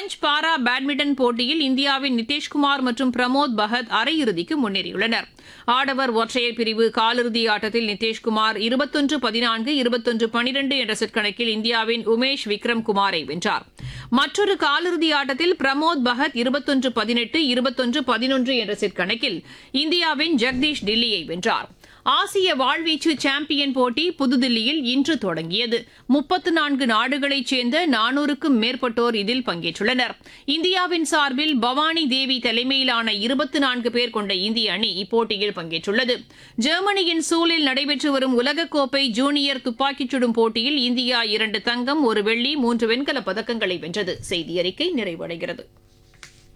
French para badminton போட்டியில் இந்தியாவின் நிதிஷ்குமார் மற்றும் பிரமோத் பகத் அரையிறுதிக்கு முன்னேறியுள்ளனர் ஆடவர் ஒற்றையர் பிரிவு காலிறுதி ஆட்டத்தில் நிதிஷ்குமார் இருபத்தொன்று பதினான்கு இருபத்தொன்று பனிரெண்டு என்ற செட் கணக்கில் இந்தியாவின் உமேஷ் விக்ரம் குமாரை வென்றார் மற்றொரு காலிறுதி ஆட்டத்தில் பிரமோத் பகத் இருபத்தொன்று பதினெட்டு இருபத்தொன்று பதினொன்று என்ற செட் கணக்கில் இந்தியாவின் ஜெகதீஷ் டில்லியை வென்றார் ஆசிய வாழ்வீச்சு சாம்பியன் போட்டி புதுதில்லியில் இன்று தொடங்கியது முப்பத்து நான்கு நாடுகளைச் சேர்ந்த நானூறுக்கும் மேற்பட்டோர் இதில் பங்கேற்றுள்ளனர் இந்தியாவின் சார்பில் பவானி தேவி தலைமையிலான இருபத்தி நான்கு பேர் கொண்ட இந்திய அணி இப்போட்டியில் பங்கேற்றுள்ளது ஜெர்மனியின் சூலில் நடைபெற்று வரும் உலகக்கோப்பை ஜூனியர் துப்பாக்கிச் சுடும் போட்டியில் இந்தியா இரண்டு தங்கம் ஒரு வெள்ளி மூன்று வெண்கலப் பதக்கங்களை வென்றது செய்தி அறிக்கை நிறைவடைகிறது